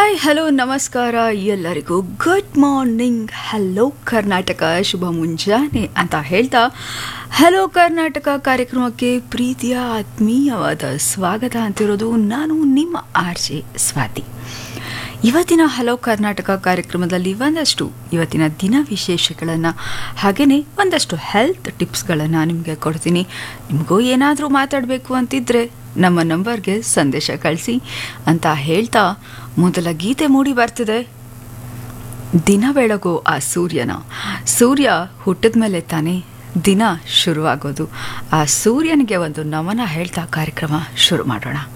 hi hello ನಮಸ್ಕಾರ ಎಲ್ಲರಿಗೂ good morning hello Karnataka ಶುಭ ಮುಂಜಾನೆ ಅಂತ ಹೇಳ್ತಾ ಹಲೋ ಕರ್ನಾಟಕ ಕಾರ್ಯಕ್ರಮಕ್ಕೆ ಪ್ರೀತಿಯ ಆತ್ಮೀಯವಾದ ಸ್ವಾಗತ ಅಂತಿರೋದು ನಾನು ನಿಮ್ಮ ಆರ್ ಜೆ ಸ್ವಾತಿ ಇವತ್ತಿನ ಹಲೋ ಕರ್ನಾಟಕ ಕಾರ್ಯಕ್ರಮದಲ್ಲಿ ಒಂದಷ್ಟು ಇವತ್ತಿನ ದಿನ ವಿಶೇಷಗಳನ್ನು ಹಾಗೆಯೇ ಒಂದಷ್ಟು ಹೆಲ್ತ್ ಟಿಪ್ಸ್ಗಳನ್ನು ನಿಮಗೆ ಕೊಡ್ತೀನಿ ನಿಮಗೂ ಏನಾದರೂ ಮಾತಾಡಬೇಕು ಅಂತಿದ್ರೆ ನಮ್ಮ ನಂಬರ್ಗೆ ಸಂದೇಶ ಕಳಿಸಿ ಅಂತ ಹೇಳ್ತಾ ಮೊದಲ ಗೀತೆ ಮೂಡಿ ಬರ್ತಿದೆ ದಿನ ಬೆಳಗೋ ಆ ಸೂರ್ಯನ ಸೂರ್ಯ ಹುಟ್ಟಿದ ಮೇಲೆ ತಾನೇ ದಿನ ಶುರುವಾಗೋದು ಆ ಸೂರ್ಯನಿಗೆ ಒಂದು ನಮನ ಹೇಳ್ತಾ ಕಾರ್ಯಕ್ರಮ ಶುರು ಮಾಡೋಣ